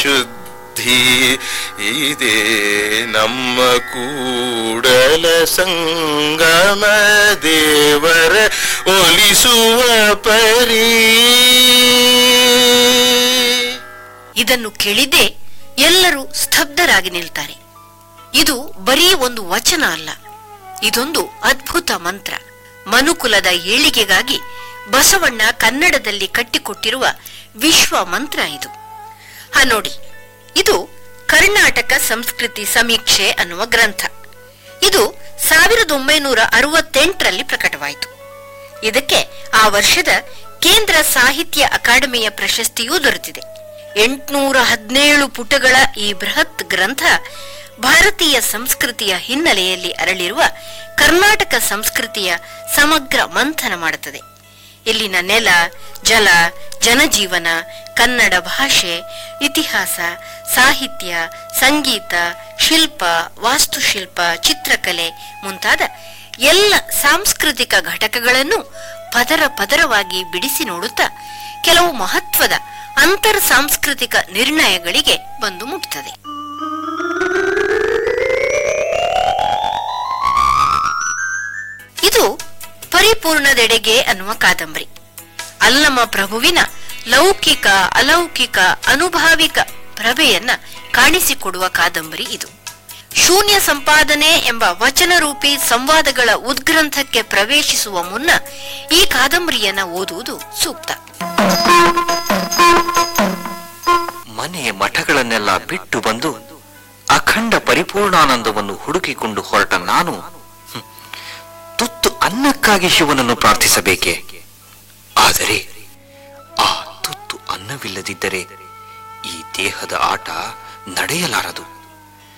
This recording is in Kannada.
ಶುದ್ಧಿ ಇದೇ ನಮ್ಮ ಕೂಡಲ ಸಂಗಮ ದೇವರ ಒಲಿಸುವ ಪರಿ ಇದನ್ನು ಕೇಳಿದ್ದೇ ಎಲ್ಲರೂ ಸ್ತಬ್ಧರಾಗಿ ನಿಲ್ತಾರೆ ಇದು ಬರೀ ಒಂದು ವಚನ ಅಲ್ಲ ಇದೊಂದು ಅದ್ಭುತ ಮಂತ್ರ ಮನುಕುಲದ ಏಳಿಗೆಗಾಗಿ ಬಸವಣ್ಣ ಕನ್ನಡದಲ್ಲಿ ಕಟ್ಟಿಕೊಟ್ಟಿರುವ ವಿಶ್ವ ಮಂತ್ರ ಇದು ಹ ನೋಡಿ ಇದು ಕರ್ನಾಟಕ ಸಂಸ್ಕೃತಿ ಸಮೀಕ್ಷೆ ಅನ್ನುವ ಗ್ರಂಥ ಇದು ಸಾವಿರದ ಒಂಬೈನೂರ ಅರವತ್ತೆಂಟರಲ್ಲಿ ಪ್ರಕಟವಾಯಿತು ಇದಕ್ಕೆ ಆ ವರ್ಷದ ಕೇಂದ್ರ ಸಾಹಿತ್ಯ ಅಕಾಡೆಮಿಯ ಪ್ರಶಸ್ತಿಯೂ ದೊರೆತಿದೆ ಎಂಟುನೂರ ಹದಿನೇಳು ಪುಟಗಳ ಈ ಬೃಹತ್ ಗ್ರಂಥ ಭಾರತೀಯ ಸಂಸ್ಕೃತಿಯ ಹಿನ್ನೆಲೆಯಲ್ಲಿ ಅರಳಿರುವ ಕರ್ನಾಟಕ ಸಂಸ್ಕೃತಿಯ ಸಮಗ್ರ ಮಂಥನ ಮಾಡುತ್ತದೆ ಇಲ್ಲಿನ ನೆಲ ಜಲ ಜನಜೀವನ ಕನ್ನಡ ಭಾಷೆ ಇತಿಹಾಸ ಸಾಹಿತ್ಯ ಸಂಗೀತ ಶಿಲ್ಪ ವಾಸ್ತುಶಿಲ್ಪ ಚಿತ್ರಕಲೆ ಮುಂತಾದ ಎಲ್ಲ ಸಾಂಸ್ಕೃತಿಕ ಘಟಕಗಳನ್ನು ಪದರ ಪದರವಾಗಿ ಬಿಡಿಸಿ ನೋಡುತ್ತಾ ಕೆಲವು ಮಹತ್ವದ ಅಂತರ್ ಸಾಂಸ್ಕೃತಿಕ ನಿರ್ಣಯಗಳಿಗೆ ಬಂದು ಮುಟ್ತದೆ ಇದು ಪರಿಪೂರ್ಣದೆಡೆಗೆ ಅನ್ನುವ ಕಾದಂಬರಿ ಅಲ್ಲಮ ಪ್ರಭುವಿನ ಲೌಕಿಕ ಅಲೌಕಿಕ ಅನುಭಾವಿಕ ಪ್ರಭೆಯನ್ನ ಕಾಣಿಸಿಕೊಡುವ ಕಾದಂಬರಿ ಇದು ಶೂನ್ಯ ಸಂಪಾದನೆ ಎಂಬ ವಚನರೂಪಿ ಸಂವಾದಗಳ ಉದ್ಗ್ರಂಥಕ್ಕೆ ಪ್ರವೇಶಿಸುವ ಮುನ್ನ ಈ ಕಾದಂಬರಿಯನ್ನ ಓದುವುದು ಸೂಕ್ತ ಮನೆ ಮಠಗಳನ್ನೆಲ್ಲ ಬಿಟ್ಟು ಬಂದು ಅಖಂಡ ಪರಿಪೂರ್ಣಾನಂದವನ್ನು ಹುಡುಕಿಕೊಂಡು ಹೊರಟ ನಾನು ಹ್ಮ್, ತುತ್ತು ಅನ್ನಕ್ಕಾಗಿ ಶಿವನನ್ನು ಪ್ರಾರ್ಥಿಸಬೇಕೆ ಆದರೆ ಆ ತುತ್ತು ಅನ್ನವಿಲ್ಲದಿದ್ದರೆ ಈ ದೇಹದ ಆಟ ನಡೆಯಲಾರದು